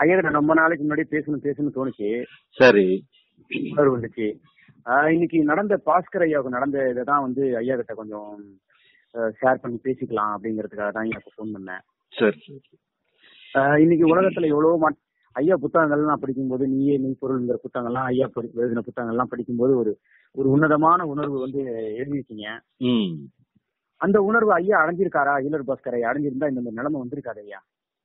ஐயா கிட்ட ரொம்ப நாளைக்கு முன்னாடி பேசணும் பேசணும்னு தோணுச்சு சரி உணர்வு வந்துச்சு ஆஹ் இன்னைக்கு நடந்த பாஸ்கர் ஐயாவுக்கு நடந்த இதை தான் வந்து ஐயா கிட்ட கொஞ்சம் ஷேர் பண்ணி பேசிக்கலாம் அப்படிங்கிறதுக்காக தான் எனக்கு ஃபோன் பண்ணேன் சரி சரி ஆஹ் இன்னைக்கு உலகத்துல எவ்வளவோ மாட் ஐயா புத்தகங்கள்லாம் படிக்கும்போது நீயே நீ பொருள்ங்கிற புத்தகங்கள்லாம் ஐயா படி- எழுதின புத்தகங்கள்லாம் படிக்கும்போது ஒரு ஒரு உன்னதமான உணர்வு வந்து எழுதியிருக்கீங்க ம் அந்த உணர்வு ஐயா அடைஞ்சிருக்காரா ஈலர் பாஸ்கர் ஐயா அடைஞ்சிருந்தா இந்த மாதிரி நிலைமை வந்திருக்காது ஐயா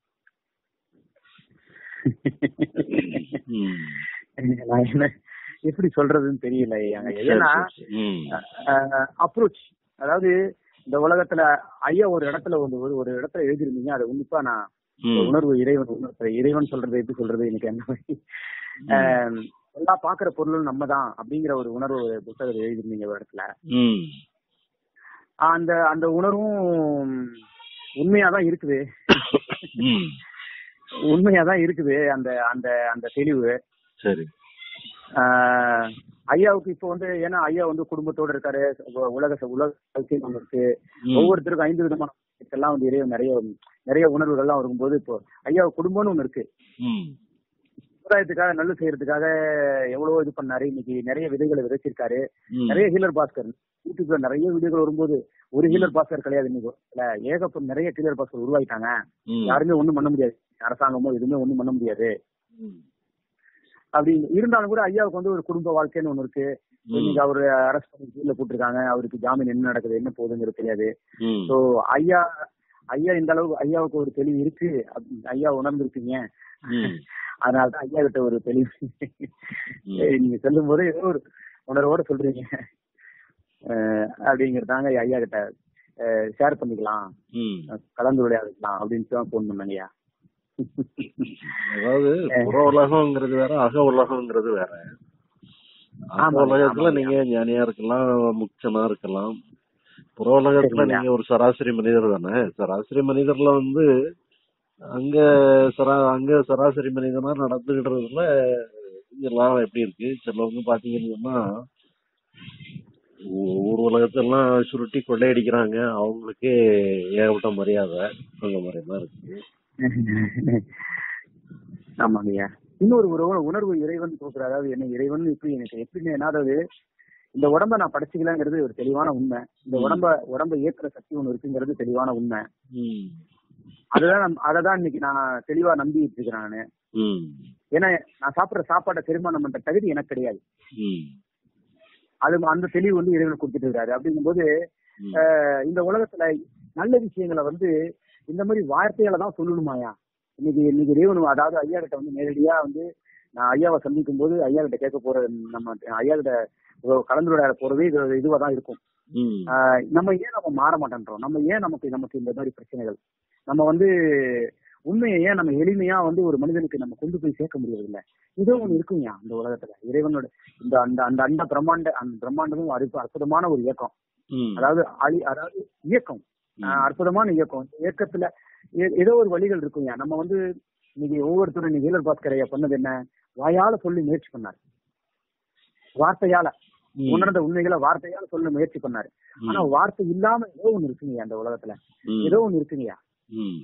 ம். நான் என்ன எப்படி சொல்றதுன்னு தெரியல ஐயா சரி, ஏன்னா சரி, சரி. ம். அப்ரோச் அதாவது இந்த உலகத்துல ஐயா ஒரு இடத்துல வந்து ஒரு ஒரு இடத்துல எழுதிருந்தீங்க அதை உன்னிப்பா நான் இந்த ம். உணர்வு இறைவன் உணர்வு இறைவன் சொல்றது எப்படி சொல்றது எனக்கு என்ன மாதிரி ஆஹ் எல்லா பாக்குற பொருளும் நம்ம தான் அப்படிங்கிற ஒரு உணர்வு ஒரு புத்தகத்தை எழுதிருந்தீங்க ஒரு இடத்துல ம். அந்த அந்த உணர்வும் உண்மையாதான் இருக்குது ம். உண்மையாதான் இருக்குது அந்த அந்த அந்த தெளிவு சரி ஆஹ் ஐயாவுக்கு இப்போ வந்து ஏன்னா ஐயா வந்து குடும்பத்தோட இருக்காரு உ- உலக ச- உலக வாழ்க்கை ஒண்ணு இருக்கு ம். ஒவ்வொருத்தருக்கும் ஐந்து விதமான எல்லாம் வந்து இறைவன் நிறைய நிறைய உணர்வுகள்லாம் வரும்போது இப்போ ஐயா குடும்பம்னு ஒண்ணு இருக்கு ம். சமுதாயத்துக்காக நல்ல செய்யறதுக்காக எவ்வளவோ இது பண்ணாரு இன்னைக்கு நிறைய விதைகளை விதைச்சிருக்காரு ம். நிறைய ஹீலர் பாஸ்கர் யூடியூப்ல நிறைய வீடியோகள் வரும்போது ஒரு ஹீலர் பாஸ்கர் கிடையாது இன்னைக்கு இல்ல ஏகப்பட்ட நிறைய ஹீலர் பாஸ்கர் உருவாயிட்டாங்க ம். யாருமே ஒண்ணும் பண்ண முடியாது அரசாங்கமோ எதுவுமே ஒண்ணும் பண்ண முடியாது ம். அப்படி இருந்தாலும் கூட ஐயாவுக்கு வந்து ஒரு குடும்ப வாழ்க்கைன்னு ஒண்ணு இருக்கு ம். இன்னைக்கு அவரு அரெஸ்ட் பண்ணி ஜெயில போட்டிருக்காங்க அவருக்கு ஜாமீன் என்ன நடக்குது என்ன போகுதுங்கிறது தெரியாது ம். சோ ஐயா ஐயா இந்த அளவு ஐயாவுக்கு ஒரு தெளிவு இருக்கு அப்படி- ஐயா உணர்ந்திருக்கீங்க ம். அதனாலதான் ஐயா கிட்ட ஒரு தெளிவு ம். நீங்க சொல்லும் போது ஏதோ ஒரு உணர்வோட சொல்றீங்க அஹ் அப்படிங்கறதாங்க ஐயா கிட்ட ஷேர் பண்ணிக்கலாம் ம். கலந்துரையாடலாம் அப்படின்னு தான் போன் பண்ணேங்கய்யா அதாவது புற உலகம்ங்கிறது வேற அக உலகம்ங்கிறது வேற அக ஆமாங்க, உலகத்துல ஆமாங்க. நீங்க ஞானியா இருக்கலாம் முக்சனா இருக்கலாம் புற உலகத்துல சரிங்க. நீங்க ஒரு சராசரி மனிதர் தானே சராசரி மனிதர்ல வந்து அங்க சரா அங்க சராசரி மனிதனா நடந்துகிடுறதுல இதெல்லாம் எப்படி இருக்கு சிலவங்க பாத்தீங்கன்னு சொன்னா ஊ- ஊர் உலகத்தெல்லாம் சுருட்டி கொள்ளையடிக்கிறாங்க அவங்களுக்கே ஏகப்பட்ட மரியாதை அந்த மாதிரி தான் இருக்கு ஆமாங்கய்யா இன்னொரு ஒரு உண- உணர்வு இறைவன் கொடுக்குற அதாவது என்ன இறைவன் இப்படி எனக்கு எப்படி அதாவது இந்த உடம்ப நான் படைச்சிக்கலாங்கிறது ஒரு தெளிவான உண்மை இந்த ம். உடம்ப உடம்ப இயக்குற சக்தி ஒண்ணு இருக்குங்கிறது தெளிவான உண்மை ம். அதுதான் நம்- அததான் இன்னைக்கு நான் தெளிவா நம்பிட்டு இருக்கிறேன் நானு ம். ஏன்னா நான் சாப்பிடுற சாப்பாட்டை திருமணம் பண்ற தகுதி எனக்கு கிடையாது ம். அது அந்த தெளிவு வந்து இறைவன் கொடுத்துட்டு இருக்காரு அப்படிங்கும்போது ம். அஹ், இந்த உலகத்துல நல்ல விஷயங்களை வந்து இந்த மாதிரி வார்த்தையால தான் சொல்லணுமாயா இன்னைக்கு இன்னைக்கு இறைவன் அதாவது ஐயா கிட்ட வந்து நேரடியா வந்து நான் ஐயாவை சந்திக்கும் போது ஐயா கிட்ட கேட்க போற நம்ம ஐயா கிட்ட ஒரு கலந்துரையாட போறதே இது இதுவா தான் இருக்கும் ம். ஆஹ் நம்ம ஏன் நம்ம மாற மாட்டேன்றோம் நம்ம ஏன் நமக்கு நமக்கு இந்த மாதிரி பிரச்சனைகள் நம்ம வந்து உண்மையை ஏன் நம்ம எளிமையா வந்து ஒரு மனிதனுக்கு நம்ம கொண்டு போய் சேர்க்க முடியறதில்ல இதோ ஒண்ணு இருக்குங்க இந்த உலகத்துல இறைவனோட இந்த அந்த அந்த அண்ட பிரம்மாண்ட அந்த பிரம்மாண்டமும் அற்பு- அற்புதமான ஒரு இயக்கம் ம். அதாவது அழி அதாவது இயக்கம் ஆஹ் அற்புதமான இயக்கம் இந்த இயக்கத்துல ஏ- ஏதோ ஒரு வழிகள் இருக்குங்க நம்ம வந்து இன்னைக்கு ஒவ்வொருத்தரும் இன்னைக்கு ஹீலர் பாஸ்கர் ஐயா பண்ணது என்ன வாயால சொல்லி முயற்சி பண்ணாரு வார்த்தையால ம். உணர்ந்த உண்மைகளை வார்த்தையால சொல்ல முயற்சி பண்ணாரு ஆனா வார்த்தை இல்லாம ஏதோ ஒண்ணு இருக்குங்க அந்த உலகத்துல ம். ஏதோ ஒண்ணு இருக்குங்கய்யா ம்.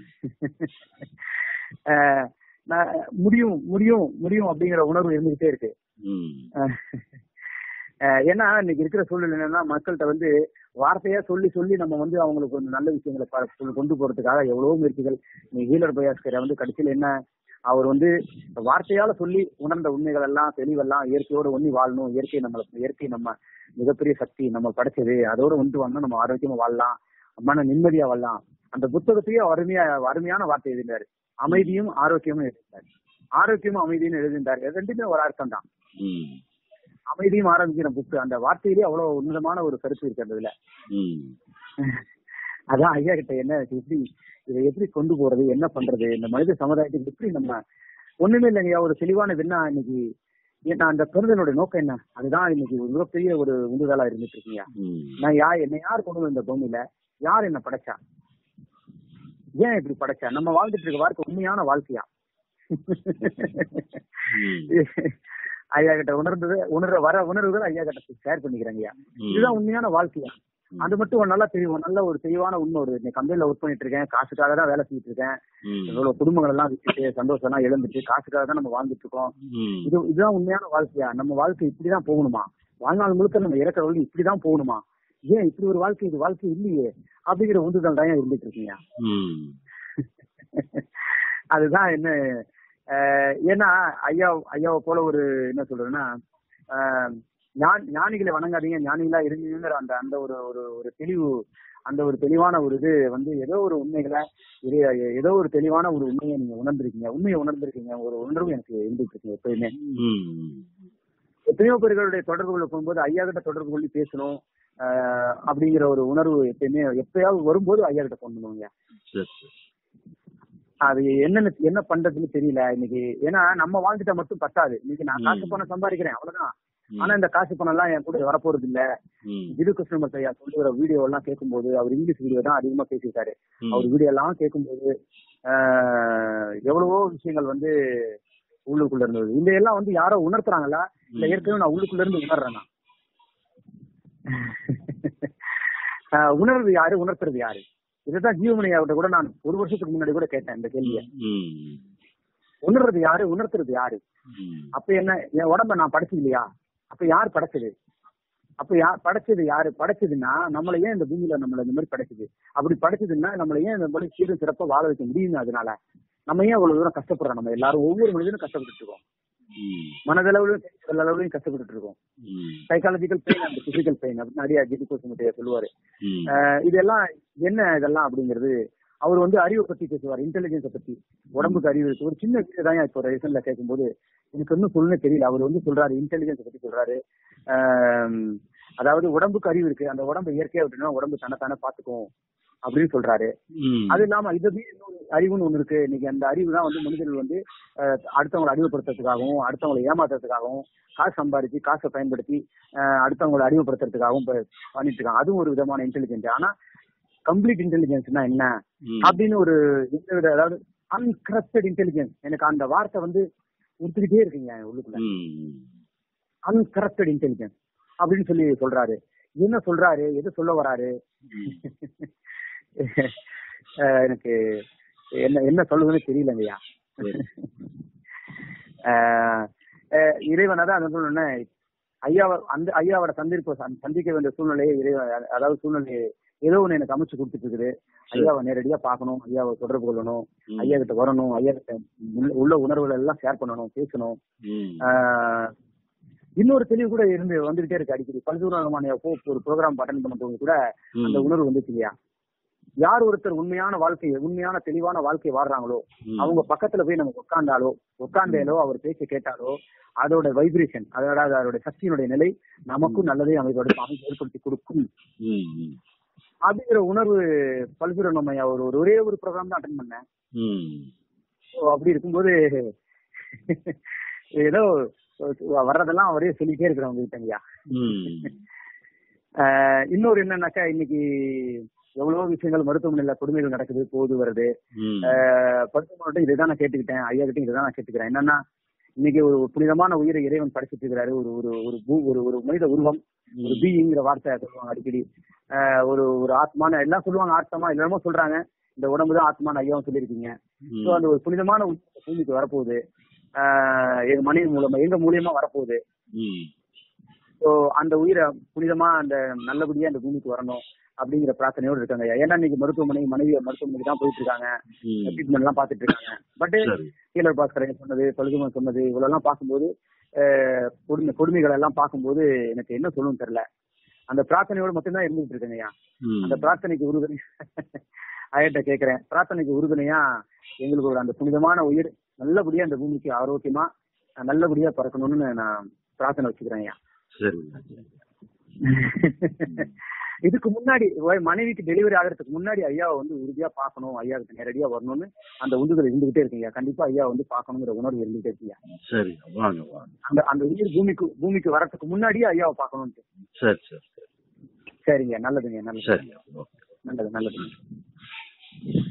ஆஹ் நான் முடியும் முடியும் முடியும் அப்படிங்கிற உணர்வு இருந்துகிட்டே இருக்கு ம். ஆஹ் ஏன்னா இன்னைக்கு இருக்கிற சூழ்நிலை என்னன்னா மக்கள்கிட்ட வந்து வார்த்தையா சொல்லி சொல்லி நம்ம வந்து அவங்களுக்கு ஒரு நல்ல விஷயங்களை ப- கொண்டு- கொண்டு போறதுக்காக எவ்வளவோ முயற்சிகள் நீ ஹீலர் பயாஸ்கரை வந்து கடைசியில் என்ன அவர் வந்து வார்த்தையால சொல்லி உணர்ந்த உண்மைகள் எல்லாம் தெளிவெல்லாம் இயற்கையோட ஒண்ணி வாழணும் இயற்கை நம்மள இயற்கை நம்ம மிகப்பெரிய சக்தி நம்ம படைச்சது அதோட ஒன்று வந்தா நம்ம ஆரோக்கியமா வாழலாம் மன நிம்மதியா வாழலாம் அந்த புத்தகத்தையே அருமையா அருமையான வார்த்தை எழுதினாரு அமைதியும் ஆரோக்கியமும் எழுதினார் ஆரோக்கியமும் அமைதியும் எழுதினார் இது ரெண்டுமே ஒரு அர்த்தம் தான் ம். அமைதியும் ஆரம்பிக்கிற புக்கு அந்த வார்த்தையிலேயே அவ்வளவு உன்னதமான ஒரு கருத்து இருக்கு அந்த இதுல ம். அதான் ஐயா கிட்ட என்ன எப்படி இதை எப்படி கொண்டு போறது என்ன பண்றது இந்த மனித சமுதாயத்துக்கு எப்படி நம்ம ஒண்ணுமே இல்லைங்கய்யா ஒரு தெளிவான என்ன இன்னைக்கு ஏன்னா அந்த பெருதனுடைய நோக்கம் என்ன அதுதான் இன்னைக்கு ஒரு மிகப்பெரிய ஒரு உந்துதலா இருந்துட்டு இருக்கீங்க ம். நான் யா என்னை யார் கொண்டு வந்த இந்த பூமியில யார் என்ன படைச்சா ஏன் இப்படி படைச்சா நம்ம வாழ்ந்துட்டு இருக்க வாழ்க்கை உண்மையான வாழ்க்கையா ஐயா கிட்ட உணர்ந்தது உணர்ற வர உணர்வுகள் ஐயா கிட்ட ஷேர் பண்ணிக்கிறேங்கய்யா ம். இதுதான் உண்மையான வாழ்க்கையா அது மட்டும் ஒரு நல்லா தெரியும் நல்ல ஒரு தெளிவான உண்மை ஒரு நீ கம்பெனில ஒர்க் பண்ணிட்டு இருக்கேன் காசுக்காக தான் வேலை செஞ்சுட்டு இருக்கேன் ம். இவ்வளவு குடும்பங்கள் எல்லாம் விட்டுட்டு சந்தோஷம் எல்லாம் இழந்துட்டு காசுக்காக தான் நம்ம வாழ்ந்துட்டு இருக்கோம் ம். இது இதுதான் உண்மையான வாழ்க்கையா நம்ம வாழ்க்கை இப்படிதான் போகணுமா வாழ்நாள் முழுக்க நம்ம இறக்குற வழி இப்படிதான் போகணுமா ஏன் இப்படி ஒரு வாழ்க்கை இது வாழ்க்கை இல்லையே அப்படிங்கிற உந்துதல் தான் இருந்துட்டு இருக்கீங்க ம். அதுதான் என்ன அஹ், ஏன்னா ஐயா ஐயாவை போல ஒரு என்ன சொல்றதுன்னா அஹ், ஞான்- ஞானிகளை வணங்காதீங்க ஞானிகளா இருந்தீங்கிற அந்த அந்த ஒரு ஒரு ஒரு தெளிவு அந்த ஒரு தெளிவான ஒரு இது வந்து ஏதோ ஒரு உண்மைகளை இது- ஏதோ ஒரு தெளிவான ஒரு உண்மையை நீங்க உணர்ந்திருக்கீங்க உண்மையை உணர்ந்திருக்கீங்க ஒரு உணர்வு எனக்கு இருந்துட்டு இருக்கு எப்பயுமே ம். எத்தனையோ பேர்களுடைய தொடர்புகளை போகும்போது ஐயா கிட்ட தொடர்பு கொள்ளி பேசணும் ஆஹ் அப்படிங்கிற ஒரு உணர்வு எப்பயுமே எப்பயாவது வரும்போது ஐயா கிட்ட கொண்டு பண்ணுவாங்க சரி சரி அது என்னன்னு என்ன பண்றதுன்னு தெரியல இன்னைக்கு ஏன்னா நம்ம வாழ்ந்துட்டா மட்டும் பத்தாது இன்னைக்கு நான் காசு பணம் சம்பாதிக்கிறேன் அவ்வளவுதான் ம். ஆனா இந்த காசு பணம் எல்லாம் என் கூட வரப்போறது இல்ல ம். திரு கிருஷ்ணமூர்த்தி ஐயா சொல்லுகிற வீடியோ எல்லாம் கேட்கும்போது அவர் இங்கிலீஷ் வீடியோ தான் அதிகமா பேசியிருக்காரு ம். அவர் வீடியோ எல்லாம் கேட்கும்போது ஆஹ் எவ்வளவோ விஷயங்கள் வந்து உள்ளுக்குள்ள இருந்தது இந்த எல்லாம் வந்து யாரோ உணர்த்துறாங்களா இல்ல ஏற்கனவே நான் உள்ளுக்குள்ள இருந்து உணர்றேன் நான் ஆஹ் உணர்வு யாரு உணர்த்துறது யாரு இதுதான் ஜீவமணியாவிட்ட கூட நான் ஒரு வருஷத்துக்கு முன்னாடி கூட கேட்டேன் இந்த கேள்வியை ம். உணர்றது யாரு உணர்த்துறது யாரு ம். அப்ப என்ன என் உடம்ப நான் படைச்சது இல்லையா அப்ப யார் படைச்சது அப்ப யார் படைச்சது யாரு படைச்சதுன்னா நம்மள ஏன் இந்த பூமியில நம்மள இந்த மாதிரி படைச்சது அப்படி படைச்சதுன்னா நம்மள ஏன் இந்த மாதிரி சீரும் சிறப்பா வாழ வைக்க முடியும் அதனால நம்ம ஏன் அவ்வளவு தூரம் கஷ்டப்படுறோம் நம்ம எல்லாரும் ஒவ்வொரு மனிதனும் கஷ்டப்பட்டு இருக்கோம் ம். மனதளவுலயும் உடல் அளவுலயும் கஷ்டப்பட்டு இருக்கோம் ம். Psychological pain and physical pain அப்படின்னு நிறைய ஜிடி கோசமுடைய சொல்லுவாரு ம். அஹ் இதெல்லாம் என்ன இதெல்லாம் அப்படிங்கிறது அவர் வந்து அறிவை பத்தி பேசுவார் இன்டெலிஜென்ஸை பத்தி உடம்புக்கு அறிவு இருக்கு ஒரு சின்ன விஷயம் தான் இப்போ ரீசன்ல கேட்கும்போது எனக்கு இன்னும் சொல்லணும்னே தெரியல அவர் வந்து சொல்றாரு இன்டெலிஜென்ஸ் பத்தி சொல்றாரு ஆம், அதாவது உடம்புக்கு அறிவு இருக்கு அந்த உடம்பு இயற்கையா விட்டுனா உடம்பு தன்னைத்தானே பாத்துக்கும் அப்படின்னு சொல்றாரு ம். அது இல்லாம இதை மீறி இன்னொரு அறிவுன்னு ஒண்ணு இருக்கு இன்னைக்கு அந்த அறிவு தான் வந்து மனிதர்கள் வந்து அஹ், அடுத்தவங்களை அறிவுப்படுத்துறதுக்காகவும் அடுத்தவங்களை ஏமாத்துறதுக்காகவும் காசு சம்பாதிச்சு காசை பயன்படுத்தி அஹ், அடுத்தவங்களை அறிமுகப்படுத்துறதுக்காகவும் இப்ப பண்ணிட்டு இருக்காங்க அதுவும் ஒரு விதமான இன்டெலிஜென்ஸ் ஆனா கம்ப்ளீட் இன்டெலிஜென்ஸ்னா என்ன ம். அப்படின்னு ஒரு எந்த வித அதாவது அன்கரப்டட் இன்டெலிஜென்ஸ் எனக்கு அந்த வார்த்தை வந்து உடுத்துக்கிட்டே இருக்குங்க என் உள்ளுக்குள்ள ம். அன்கரப்டட் இன்டெலிஜென்ஸ் அப்படின்னு சொல்லி சொல்றாரு என்ன சொல்றாரு எது சொல்ல வராரு அஹ் எனக்கு என்ன என்ன சொல்லுதுன்னு தெரியலங்கய்யா சரி. அஹ் அஹ் இறைவன் அதான் அதை சொல்லணும்னா ஐயாவை அந்த ஐயாவோட சந்திப்பு சந்திக்க வேண்டிய சூழ்நிலையை இறைவன் அதாவது சூழ்நிலையை ஏதோ ஒண்ணு எனக்கு அமைச்சு கொடுத்துட்டு இருக்குது ஐயாவை நேரடியா பார்க்கணும் ஐயாவை தொடர்பு கொள்ளணும் ம். ஐயா கிட்ட வரணும் ஐயா கிட்ட உள்ள- உள்ள உணர்வுகள் எல்லாம் ஷேர் பண்ணணும் பேசணும் ம். ஆஹ் இன்னொரு தெளிவு கூட இருந்து வந்துகிட்டே இருக்கு அடிக்கடி பல்சூரமான ஒரு ப்ரோக்ராம் அட்டன் பண்ண போது கூட அந்த ம். உணர்வு வந்துச்சு இல்லையா யார் ஒருத்தர் உண்மையான வாழ்க்கை உண்மையான தெளிவான வாழ்க்கை வாழ்றாங்களோ ம். அவங்க பக்கத்துல போய் நம்ம உட்கார்ந்தாலோ உட்கார்ந்தேலோ அவர் பேச்சு கேட்டாலோ அதோட வைப்ரேஷன் அதாவது அதோட சக்தியினுடைய நிலை நமக்கும் நல்லதே அமைப்படு அமைப்பு ஏற்படுத்தி கொடுக்கும் ம். ம். அப்படிங்கிற உணர்வு பல்சுரன் ஐயா ஒரு ஒரு ஒரே ஒரு ப்ரோக்ராம் தான் அட்டன் பண்ணேன் ம். So, அப்படி இருக்கும்போது ஏதோ வர்றதெல்லாம் அவரே சொல்லிட்டே இருக்கிறவங்க கிட்டங்கய்யா ம். ஆஹ் இன்னொரு என்னன்னாக்கா இன்னைக்கு எவ்வளவோ விஷயங்கள் மருத்துவமனையில கொடுமைகள் நடக்குது போகுது வருது ம். ஆஹ் பருத்தமோட்ட இதுதான் நான் கேட்டுக்கிட்டேன் ஐயா கிட்ட இதுதான் நான் கேட்டுக்கிறேன் என்னன்னா இன்னைக்கு ஒரு புனிதமான உயிரை இறைவன் படைச்சிட்டு இருக்கிறாரு ஒரு ஒரு ஒரு பூ- ஒரு ஒரு மனித உருவம் ஒரு பீங்கிற வார்த்தை சொல்லுவாங்க அடிக்கடி ஆஹ் ஒரு ஒரு ஆத்மான எல்லாம் சொல்லுவாங்க ஆத்மா எல்லாமே சொல்றாங்க இந்த உடம்பு தான் ஆத்மான்னு ஐயாவும் சொல்லியிருக்கீங்க ம். சோ அந்த ஒரு புனிதமான உயிர் பூமிக்கு வரப்போகுது ஆஹ் எங்க மனைவி மூலமா எங்க மூலியமா வரப்போகுது ம். சோ அந்த உயிரை புனிதமா அந்த நல்லபடியா அந்த பூமிக்கு வரணும் அப்படிங்கிற பிரார்த்தனையோடு இருக்காங்க ஐயா. ஏன்னா இன்னைக்கு மருத்துவமனை மனைவி மருத்துவமனைக்கு தான் போயிட்டு இருக்காங்க ம். ட்ரீட்மெண்ட் எல்லாம் பாத்துட்டு இருக்காங்க பட் சரி. கீழர் பாஸ்கரன் சொன்னது பழுதுமன் சொன்னது இவ்வளவு எல்லாம் பார்க்கும்போது ஆஹ் கொடுமை கொடுமைகள் எல்லாம் பார்க்கும்போது எனக்கு என்ன சொல்லணும்னு தெரியல அந்த பிரார்த்தனையோடு மட்டும்தான் இருந்துட்டு இருக்கேங்க ஐயா ம். அந்த பிரார்த்தனைக்கு உறுதுணை ஐயட்ட கேக்குறேன் பிரார்த்தனைக்கு உறுதுணையா எங்களுக்கு ஒரு அந்த புனிதமான உயிர் நல்லபடியா அந்த பூமிக்கு ஆரோக்கியமா அஹ் நல்லபடியா பறக்கணும்னு நான் பிரார்த்தனை வச்சுக்கிறேன் ஐயா சரிங்க இதுக்கு முன்னாடி ஒ- மனைவிக்கு டெலிவரி ஆகிறதுக்கு முன்னாடி ஐயாவை வந்து உறுதியா பார்க்கணும் ஐயா கிட்ட நேரடியா வரணும்னு அந்த உந்துதல் இருந்துகிட்டே இருக்குங்க கண்டிப்பா ஐயா வந்து பார்க்கணுங்கிற உணர்வு இருந்துகிட்டே இருக்குங்க சரி வாங்க வாங்க அந்த அந்த உயிர் பூமிக்கு பூமிக்கு வரதுக்கு முன்னாடியே ஐயாவை பார்க்கணும்னு சரி சரி சரிங்க நல்லதுங்க நல்லது சரிங்க ஓகே நல்லது நல்லது